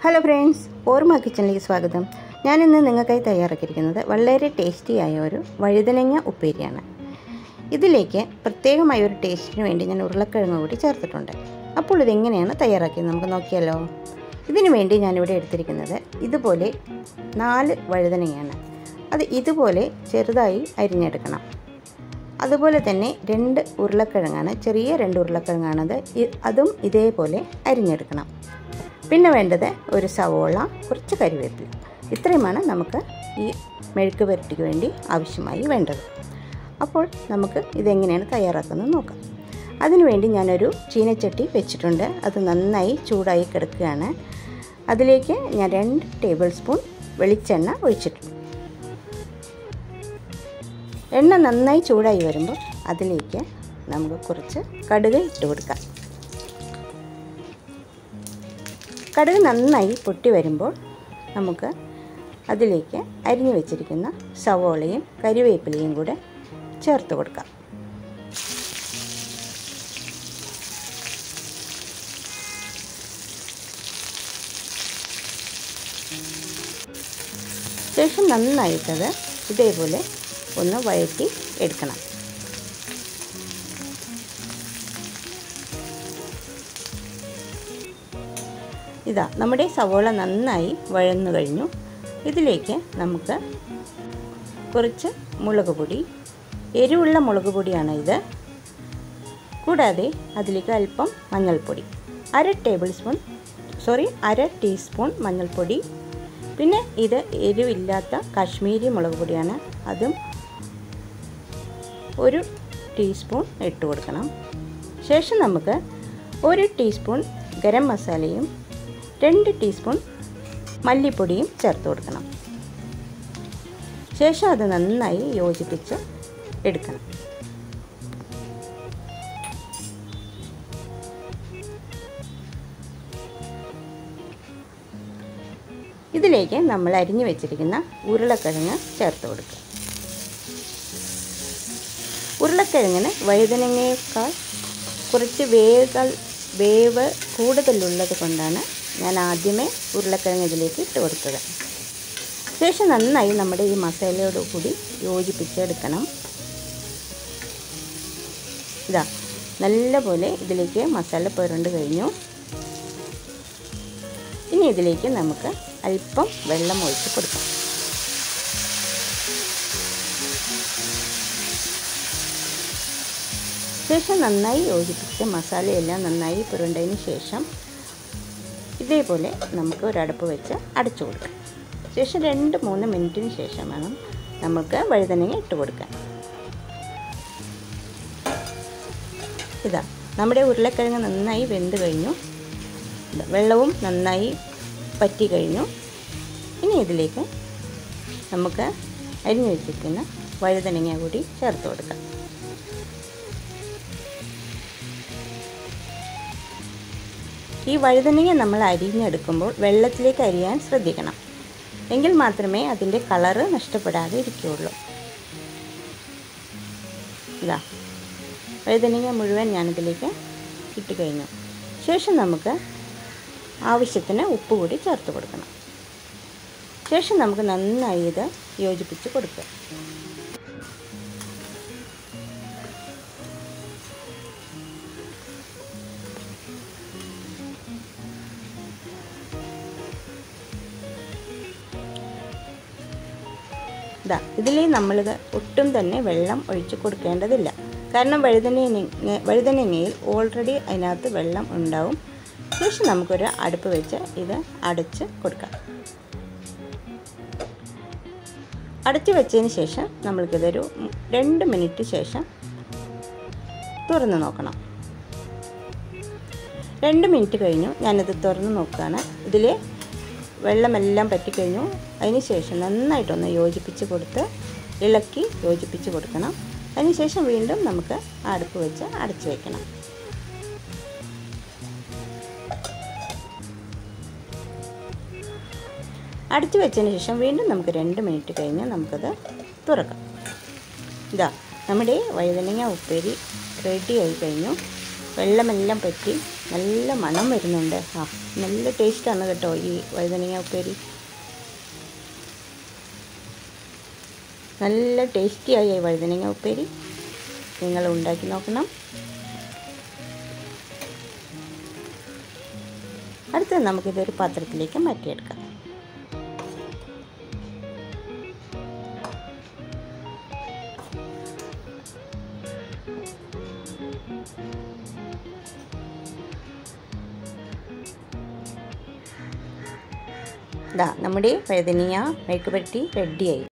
hello friends ഓർമ്മ കിച്ചണിലേക്ക് സ്വാഗതം ഞാനിന്ന് നിങ്ങൾക്കായി തയ്യാറാക്കിയിരിക്കുന്നത് വളരെ ടേസ്റ്റിയായ ഒരു വഴുതനങ്ങ ഉപ്പേരിയാണ് ഇതിലേക്ക് പ്രത്യേകമായ ഒരു ടേസ്റ്റിന് വേണ്ടി ഞാൻ ഉരുളക്കിഴങ്ങ് കൂടി ചേർത്തിട്ടുണ്ട് അപ്പോൾ ഇതെങ്ങനെയാണ് തയ്യാറാക്കിയത് നമുക്ക് നോക്കിയാലോ ഇതിനു വേണ്ടി ഞാനിവിടെ എടുത്തിരിക്കുന്നത് ഇതുപോലെ നാല് വഴുതനങ്ങയാണ് അത് ഇതുപോലെ ചെറുതായി അരിഞ്ഞെടുക്കണം അതുപോലെ തന്നെ രണ്ട് ഉരുളക്കിഴങ്ങാണ് ചെറിയ രണ്ട് ഉരുളക്കിഴങ്ങാണത് ഇ- അതും ഇതേപോലെ അരിഞ്ഞെടുക്കണം പിന്നെ വേണ്ടത് ഒരു സവോള കുറച്ച് കരിവേപ്പില ഇത്രയുമാണ് നമുക്ക് ഈ മെഴുക്ക് പുരട്ടിക്ക് വേണ്ടി ആവശ്യമായി വേണ്ടത് അപ്പോൾ നമുക്ക് ഇതെങ്ങനെയാണ് തയ്യാറാക്കുന്നത് നോക്കാം അതിനുവേണ്ടി ഞാനൊരു ചീനച്ചട്ടി വെച്ചിട്ടുണ്ട് അത് നന്നായി ചൂടായി കിടക്കുകയാണ് അതിലേക്ക് ഞാൻ രണ്ട് ടേബിൾ സ്പൂൺ വെളിച്ചെണ്ണ ഒഴിച്ചിട്ടുണ്ട് എണ്ണ നന്നായി ചൂടായി വരുമ്പോൾ അതിലേക്ക് നമുക്ക് കുറച്ച് കടുക് ഇട്ട് കൊടുക്കാം കടുക് നന്നായി പൊട്ടി വരുമ്പോൾ നമുക്ക് അതിലേക്ക് അരിഞ്ഞു വെച്ചിരിക്കുന്ന സവോളയും കരിവേപ്പിലയും കൂടെ ചേർത്ത് കൊടുക്കാം ശേഷം നന്നായിട്ടത് ഇതേപോലെ ഒന്ന് വഴറ്റി എടുക്കണം ഇതാ നമ്മുടെ സവോള നന്നായി വഴന്നു കഴിഞ്ഞു ഇതിലേക്ക് നമുക്ക് കുറച്ച് മുളക് പൊടി എരിവുള്ള മുളക് പൊടിയാണ് ഇത് കൂടാതെ അതിലേക്ക് അല്പം മഞ്ഞൾപ്പൊടി അര ടേബിൾ സ്പൂൺ സോറി അര ടീസ്പൂൺ മഞ്ഞൾപ്പൊടി പിന്നെ ഇത് എരിവില്ലാത്ത കാശ്മീരി മുളക് പൊടിയാണ് അതും ഒരു ടീസ്പൂൺ ഇട്ട് കൊടുക്കണം ശേഷം നമുക്ക് ഒരു ടീസ്പൂൺ ഗരം മസാലയും രണ്ട് ടീസ്പൂൺ മല്ലിപ്പൊടിയും ചേർത്ത് കൊടുക്കണം ശേഷം അത് നന്നായി യോജിപ്പിച്ച് എടുക്കണം ഇതിലേക്ക് നമ്മൾ അരിഞ്ഞു വെച്ചിരിക്കുന്ന ഉരുളക്കിഴങ്ങ് ചേർത്ത് കൊടുക്കുക ഉരുളക്കിഴങ്ങിന് വഴുതനങ്ങയേക്കാൾ കുറച്ച് വേഗൽ വേവ് കൂടുതലുള്ളത് കൊണ്ടാണ് ഞാൻ ആദ്യമേ ഉരുളക്കിഴങ്ങ് ഇതിലേക്ക് ഇട്ട് കൊടുത്തത് ശേഷം നന്നായി നമ്മുടെ ഈ മസാലയോട് കൂടി യോജിപ്പിച്ചെടുക്കണം ഇതാ നല്ലപോലെ ഇതിലേക്ക് മസാല പുരണ്ട് കഴിഞ്ഞു ഇനി ഇതിലേക്ക് നമുക്ക് അല്പം വെള്ളം ഒഴിച്ച് കൊടുക്കാം ശേഷം നന്നായി യോജിപ്പിച്ച് മസാലയെല്ലാം നന്നായി പുരണ്ടതിന് ശേഷം ഇതേപോലെ നമുക്ക് ഒരടപ്പ് വെച്ച് അടച്ചു കൊടുക്കാം ശേഷം രണ്ട് മൂന്ന് മിനിറ്റിന് ശേഷം വേണം നമുക്ക് വഴുതനങ്ങ ഇട്ട് കൊടുക്കാൻ ഇതാ നമ്മുടെ ഉരുളക്കിഴങ്ങ് നന്നായി വെന്ത് കഴിഞ്ഞു ഇതാ, വെള്ളവും നന്നായി പറ്റി കഴിഞ്ഞു ഇനി ഇതിലേക്ക് നമുക്ക് അരിഞ്ഞു വെച്ചിരിക്കുന്ന വഴുതനങ്ങ കൂടി ചേർത്ത് കൊടുക്കാം ഈ വഴുതനങ്ങ നമ്മൾ അരിഞ്ഞെടുക്കുമ്പോൾ വെള്ളത്തിലേക്ക് അരിയാൻ ശ്രദ്ധിക്കണം എങ്കിൽ മാത്രമേ അതിൻ്റെ കളറ് നഷ്ടപ്പെടാതെ ഇരിക്കുകയുള്ളൂ ഇതാ വഴുതനങ്ങ മുഴുവൻ ഞാനിതിലേക്ക് ഇട്ട് കഴിഞ്ഞു ശേഷം നമുക്ക് ആവശ്യത്തിന് ഉപ്പ് കൂടി ചേർത്ത് കൊടുക്കണം ശേഷം നമുക്ക് നന്നായി ഇത് യോജിപ്പിച്ച് കൊടുക്കുക ഇതാ ഇതിൽ നമ്മളിത് ഒട്ടും തന്നെ വെള്ളം ഒഴിച്ച് കൊടുക്കേണ്ടതില്ല കാരണം വഴുതനങ്ങ വഴുതനങ്ങയിൽ ഓൾറെഡി അതിനകത്ത് വെള്ളം ഉണ്ടാവും ശേഷം നമുക്കൊരു അടുപ്പ് വെച്ച് ഇത് അടച്ച് കൊടുക്കാം അടച്ചു വെച്ചതിന് ശേഷം നമ്മൾക്കിതൊരു രണ്ട് മിനിറ്റ് ശേഷം തുറന്ന് നോക്കണം രണ്ട് മിനിറ്റ് കഴിഞ്ഞു ഞാനിത് തുറന്ന് നോക്കുകയാണ് ഇതിൽ വെള്ളമെല്ലാം പറ്റിക്കഴിഞ്ഞു അതിന് ശേഷം നന്നായിട്ടൊന്ന് യോജിപ്പിച്ച് കൊടുത്ത് ഇളക്കി യോജിപ്പിച്ച് കൊടുക്കണം അതിന് ശേഷം വീണ്ടും നമുക്ക് ആ അടുപ്പ് വെച്ച് അടച്ചു വയ്ക്കണം അടച്ചു വെച്ചതിന് ശേഷം വീണ്ടും നമുക്ക് രണ്ട് മിനിറ്റ് കഴിഞ്ഞ് നമുക്കത് തുറക്കാം ഇതാ നമ്മുടെ വഴുതനങ്ങ ഉപ്പേരി റെഡി ആയി കഴിഞ്ഞു വെള്ളമെല്ലാം പറ്റി നല്ല മണം വരുന്നുണ്ട് ആ നല്ല ടേസ്റ്റാണ് കേട്ടോ ഈ വഴുതനങ്ങ ഉപ്പേരി നല്ല ടേസ്റ്റിയായി ഈ വഴുതനങ്ങ ഉപ്പേരി നിങ്ങൾ ഉണ്ടാക്കി നോക്കണം അടുത്തത് നമുക്കിതൊരു പാത്രത്തിലേക്ക് മാറ്റിയെടുക്കാം ഇതാ നമ്മുടെ വഴുതനങ്ങ മെഴുക്ക് പുരട്ടി റെഡിയായി